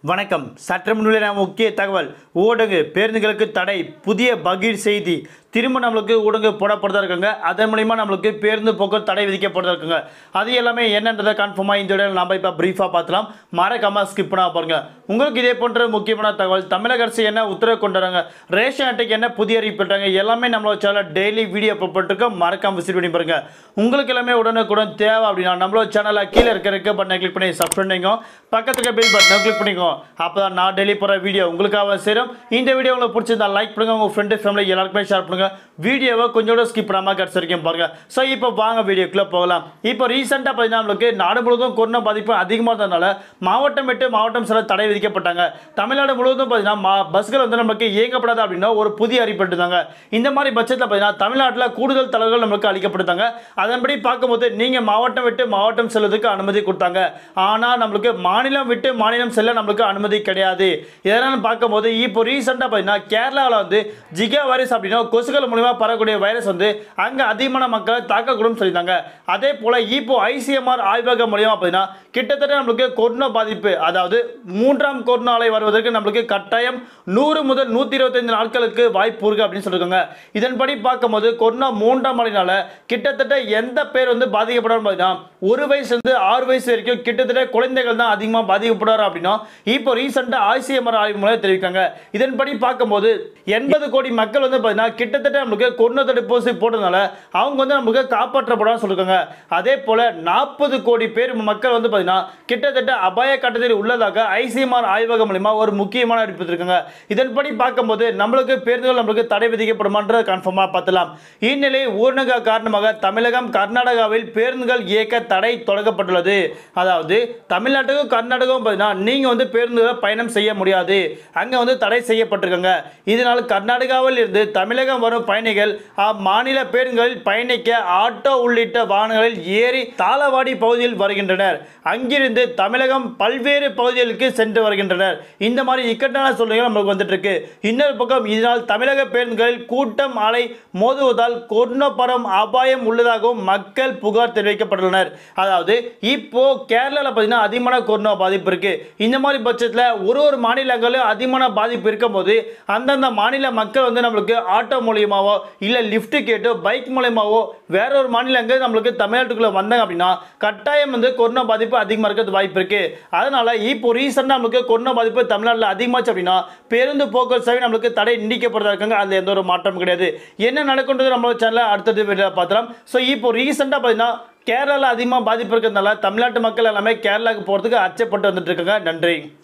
வணக்கம் சற்று முன்னிலை முக்கிய தகவல் ஊடக பேருந்துகளுக்கு தடை புதிய பகீர் செய்தி திரும்ப நம்மளுக்கு ஊடக போடப்படுறதா இருக்காங்க அதன் மூலிமா நம்மளுக்கு பேருந்து போக்குவரத்து தடை விதிக்கப்படுறதா இருக்குங்க அது எல்லாமே என்னன்றதை கன்ஃபார்மாக இந்த வீடியோவில் நம்ம இப்போ ப்ரீஃபாக பார்த்துலாம் மறக்காம ஸ்கிப் பண்ணா பாருங்க உங்களுக்கு இதே போன்ற முக்கியமான தகவல் தமிழக அரசு என்ன உத்தரவு கொண்டு வராங்க ரேஷன் அட்டைக்கு என்ன புதிய அறிவிப்பு பண்றாங்க எல்லாமே நம்மளோட சேனல் டெய்லி வீடியோ போட்டுருக்கோம் மறக்காம விசிட் பண்ணி பாருங்க உங்களுக்கு எல்லாமே உடனுக்குடன் தேவை அப்படின்னா நம்மளோட சேனலை கீழே இருக்க இருக்க பட்டனை கிளிக் பண்ணி சப்ஸ்கிரைப் பண்ணிக்கோ பக்கத்துக்கு பில் பட்டனை கிளிக் பண்ணிக்கோ அப்போ தான் நான் டெய்லி போகிற வீடியோ உங்களுக்காக சேரும் இந்த வீடியோ உங்களுக்கு பிடிச்சிருந்தா லைக் பண்ணுங்க உங்கள் ஃப்ரெண்டு ஃபேமிலி எல்லாருக்குமே ஷேர் பண்ணுங்க வீடியோவை கொஞ்சம் கூட ஸ்கிப் பண்ணாமல் கடைசி வரைக்கும் பாருங்க ஸோ இப்போ வாங்க வீடியோக்குள்ளே போகலாம் இப்போ ரீசெண்டாக பார்த்தீங்கன்னா நம்மளுக்கு நாடு முழுவதும் கொரோனா பாதிப்பு அதிகமாக இருந்ததுனால மாவட்டம் விட்டு மாவட்டம் சில தடை விதிக்கப்பட்டாங்க தமிழ்நாடு முழுவதும் பார்த்தீங்கன்னா மா பஸ்கள் வந்து நமக்கு இயங்கப்படாது அப்படின்னா ஒரு புதிய அறிவிப்பிட்டாங்க இந்த மாதிரி பட்சத்தில் பார்த்தீங்கன்னா தமிழ்நாட்டில் கூடுதல் தளர்கள் நம்மளுக்கு அளிக்கப்பட்டாங்க அதன்படி பார்க்கும்போது நீங்கள் மாவட்டம் விட்டு மாவட்டம் செல்வதற்கு அனுமதி கொடுத்தாங்க ஆனால் நம்மளுக்கு மாநிலம் விட்டு மாநிலம் செல்ல நம்மளுக்கு அனுமதி கிடையாது இதனால் பார்க்கும்போது இப்போ ரீசெண்டாக பார்த்தீங்கன்னா கேரளாவில் வந்து ஜிகா வைரஸ் அப்படின்னா கொசுக்கள் மூலிமா பரவக்கூடிய வைரஸ் வந்து அங்கே அதிகமான மக்களை தாக்கக்கூடும் சொல்லியிருந்தாங்க அதே போல் இப்போ ஐசிஎம்ஆர் ஆய்வகம் மூலியமாக பார்த்தீங்கன்னா கிட்டத்தட்ட நம்மளுக்கு கொரோனா பாதிப்பு அதாவது மூன்றாம் கொரோனா அலை வருவதற்கு நம்மளுக்கு கட்டாயம் நூறு முதல் நூற்றி இருபத்தைந்து நாட்களுக்கு வாய்ப்பு இருக்கு அப்படின்னு சொல்லியிருக்காங்க இதன்படி பார்க்கும்போது கொரோனா மூன்றாம் அலைனால கிட்டத்தட்ட எந்த பேர் வந்து பாதிக்கப்படாமல் பார்த்தீங்கன்னா ஒரு வயசுலேருந்து ஆறு வயசு வரைக்கும் கிட்டத்தட்ட குழந்தைகள் தான் அதிகமாக பாதிக்கப்படுறாரு அப்படின்னா இப்போ ரீசெண்டாக ஐசிஎம்ஆர் ஆய்வு மூலம் தெரிவிக்காங்க இதன்படி பார்க்கும்போது எண்பது கோடி மக்கள் வந்து பார்த்தீங்கன்னா கிட்டத்தட்ட நம்மளுக்கு கொரோனா தடுப்பூசி போட்டதுனால அவங்க வந்து நமக்கு காப்பாற்றப்படான்னு சொல்லியிருக்காங்க அதே போல் நாற்பது கோடி பேர் மக்கள் வந்து பார்த்தீங்கன்னா கிட்டத்தட்ட அபாய கட்டத்தில் உள்ளதாக ஐசிஎம்ஆர் ஆய்வகம் மூலிமா ஒரு முக்கியமான அறிவிப்பு இருக்காங்க இதன்படி பார்க்கும்போது நம்மளுக்கு பேருந்துகள் நம்மளுக்கு தடை விதிக்கப்படுமான்றது கன்ஃபார்மாக பார்த்துலாம் இந்நிலை ஊரடங்கு காரணமாக தமிழகம் கர்நாடகாவில் பேருந்துகள் இயக்க தடை தொடங்கப்பட்டுள்ளது அதாவது தமிழ்நாட்டுக்கும் கர்நாடகாவும் பார்த்தீங்கன்னா நீங்கள் வந்து பேருந்துகளை பயணம் செய்ய முடியாது அங்கே வந்து தடை செய்யப்பட்டிருக்காங்க இதனால் கர்நாடகாவில் இருந்து தமிழகம் வரும் பயணிகள் அம்மாநில பேருந்துகளில் பயணிக்க ஆட்டோ உள்ளிட்ட வாகனங்களில் ஏறி தாளவாடி பகுதியில் வருகின்றனர் அங்கிருந்து தமிழகம் பல்வேறு பகுதிகளுக்கு சென்று வருகின்றனர் இந்த மாதிரி இக்கட்டான சூழ்நிலை நம்மளுக்கு வந்துட்டு இருக்கு இன்னொரு பக்கம் இதனால் தமிழக பேருந்துகளில் கூட்டம் அலை மோதுவதால் கொரோனா பரம் அபாயம் உள்ளதாகவும் மக்கள் புகார் தெரிவிக்கப்பட்டுள்ளனர் அதாவது இப்போ கேரளாவில் பார்த்தீங்கன்னா அதிகமான கொரோனா பாதிப்பு இருக்கு இந்த மாதிரி பட்சத்தில் ஒரு ஒரு மாநிலங்களும் அதிகமான பாதிப்பு இருக்கும்போது அந்தந்த மாநில மக்கள் வந்து நம்மளுக்கு ஆட்டோ மூலியமாவோ இல்லை லிஃப்ட் கேட்டு பைக் மூலியமாவோ வேற ஒரு மாநிலங்கள் நம்மளுக்கு தமிழ்நாட்டுக்குள்ள வந்தாங்க அப்படின்னா கட்டாயம் வந்து கொரோனா பாதிப்பு அதிகமாக இருக்கிறது வாய்ப்பு இருக்கு அதனால இப்போ ரீசெண்டாக நம்மளுக்கு கொரோனா பாதிப்பு தமிழ்நாட்டில் அதிகமாச்சு அப்படின்னா பேருந்து போக்குவரத்து சேவை நம்மளுக்கு தடை நீடிக்கப்படுறதா இருக்காங்க அதில் எந்த ஒரு மாற்றமும் கிடையாது என்ன நடக்குன்றது நம்மளோட சேனலில் அடுத்தது வீடியோ பார்த்தலாம் ஸோ இப்போ ரீசெண்டாக பார்த்தீங்கன்னா கேரளாவில் அதிகமாக பாதிப்பு இருக்கிறதுனால தமிழ்நாட்டு மக்கள் எல்லாமே கேரளாவுக்கு போகிறதுக்கு அச்சப்பட்டு வந்துட்டு இருக்காங்க நன்றி